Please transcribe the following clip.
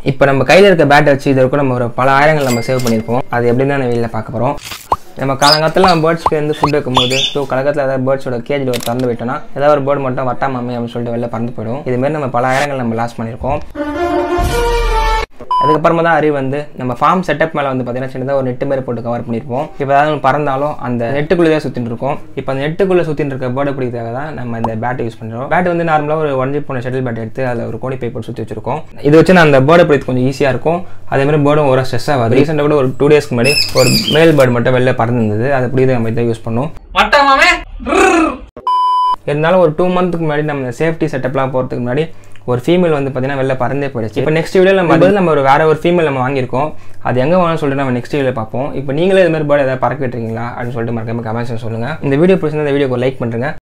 இப்போ நம்ம கையில் இருக்க பேட்டை வச்சு இதில் கூட நம்ம ஒரு பல ஆயிரங்கள் நம்ம சேவ் பண்ணியிருப்போம் அது எப்படின்னு தான் வெளியில் பார்க்க போகிறோம் நம்ம காலங்காலத்தில் நம்ம பேர்ட்ஸ்க்கு வந்து ஃபுட் வைக்கும்போது ஸோ கலகத்தில் ஏதாவது பேர்ட்ஸோட கேஜ் ஒரு திறந்து விட்டோம்னா ஏதாவது ஒரு பேர்டு மட்டும் வட்டாமமே அப்படின்னு சொல்லிட்டு வெளில பறந்து போயிடும் இதுமாரி நம்ம பல ஆயிரங்கள் நம்ம லாஸ் பண்ணியிருக்கோம் அதுக்கப்புறமா தான் அறிவு வந்து நம்ம ஃபார்ம் செட்டப் மேலே வந்து பார்த்தீங்கன்னா சின்னதாக ஒரு நெட்டு மாதிரி போட்டு கவர் பண்ணியிருப்போம் இப்போ ஏதாவது ஒன்று பறந்தாலும் அந்த நெட்டுக்குள்ளே தான் சுற்றிட்டு இருக்கோம் இப்போ அந்த நெட்டுக்குள்ளே சுற்றிட்டு இருக்க பேர்டு பிடிக்கிறதுக்காக தான் நம்ம இந்த பேட்டை யூஸ் பண்ணுறோம் பேட் வந்து நார்மலாக ஒரு ஒன்ஜி போன ஷட்டில் பேட் எடுத்து அதில் ஒரு கோணி பை போட்டு சுற்றி வச்சிருக்கோம் இது வச்சு நான் அந்த பேர்டை பிடிக்கிறது கொஞ்சம் ஈஸியாக இருக்கும் அதே மாதிரி பேர்டும் ஒரு ஸ்ட்ரெஸ்ஸாக வருது ரீசெண்டாக கூட ஒரு டூ டேஸ்க்கு முன்னாடி ஒரு மேல் பேர்டு மட்டும் வெளில பறந்துருந்தது அதை பிடிக்கிறது நம்ம இதை யூஸ் பண்ணோம் வட்டமாமே இருந்தாலும் ஒரு டூ மந்த்துக்கு முன்னாடி நம்ம சேஃப்டி செட்டப்லாம் போகிறதுக்கு முன்னாடி ஒரு ஃபீமேல் வந்து பார்த்தீங்கன்னா வெளில பறந்தே போயிடுச்சு இப்போ நெக்ஸ்ட் வீடியோ நம்ம பதில் நம்ம ஒரு வேற ஒரு ஃபீமேல் நம்ம வாங்கியிருக்கோம் அது எங்கே வேணும்னு சொல்லிட்டு நம்ம நெக்ஸ்ட் வீடியோ பார்ப்போம் இப்போ நீங்களே இது மாதிரி பேர்டு ஏதாவது பறக்க விட்டுருக்கீங்களா அப்படின்னு சொல்லிட்டு மறக்காம கமெண்ட்ஸ் சொல்லுங்கள் இந்த வீடியோ பிடிச்சிருந்தா இந்த வீடியோக்கு லைக் பண்ணுறேங்க